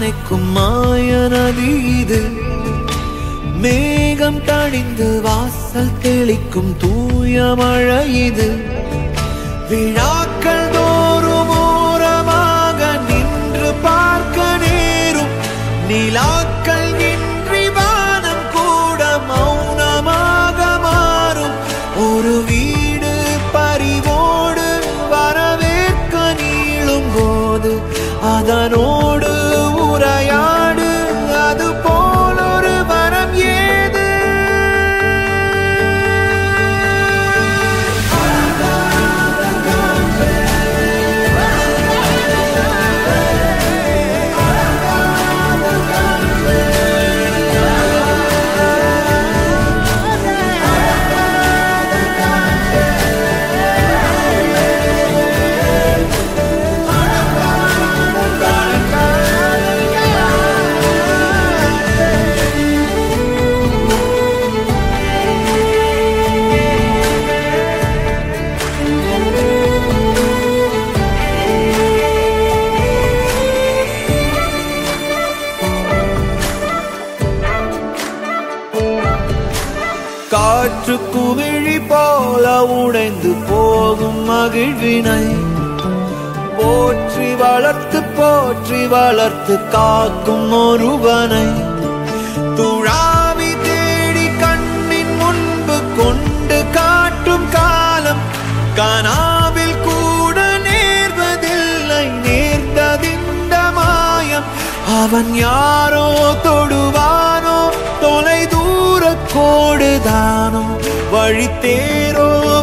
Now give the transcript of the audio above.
அணைக்கும் மாய நதி இது மேகம் தணிந்து வாசல் தெளிக்கும் தூய மழை இது விழாக்கள் தோறும் ஓரமாக நின்று பார்க்க நேரும் நிலாக்கள் இன்றி வானம் கூட மௌனமாக மாறும் ஒரு வீடு பறிவோடு வரவேற்க நீளும் போது அதனோடு உரையாடு அது போல் ஒரு வரம் ஏது காற்று குமிழி போல உடைந்து போகும் மகிழ்வினை போற்றி வளர்த்து போற்றி வளர்த்து காக்கும் ஒருவனை துழாவி தேடி கண்ணின் முன்பு கொண்டு காட்டும் காலம் கனாவில் கூட நேர்வதில்லை நேர்ந்ததிந்த மாயம் அவன் யாரோ தொடுவானோ தொலை தூர கோடுதானோ வழி தேரோ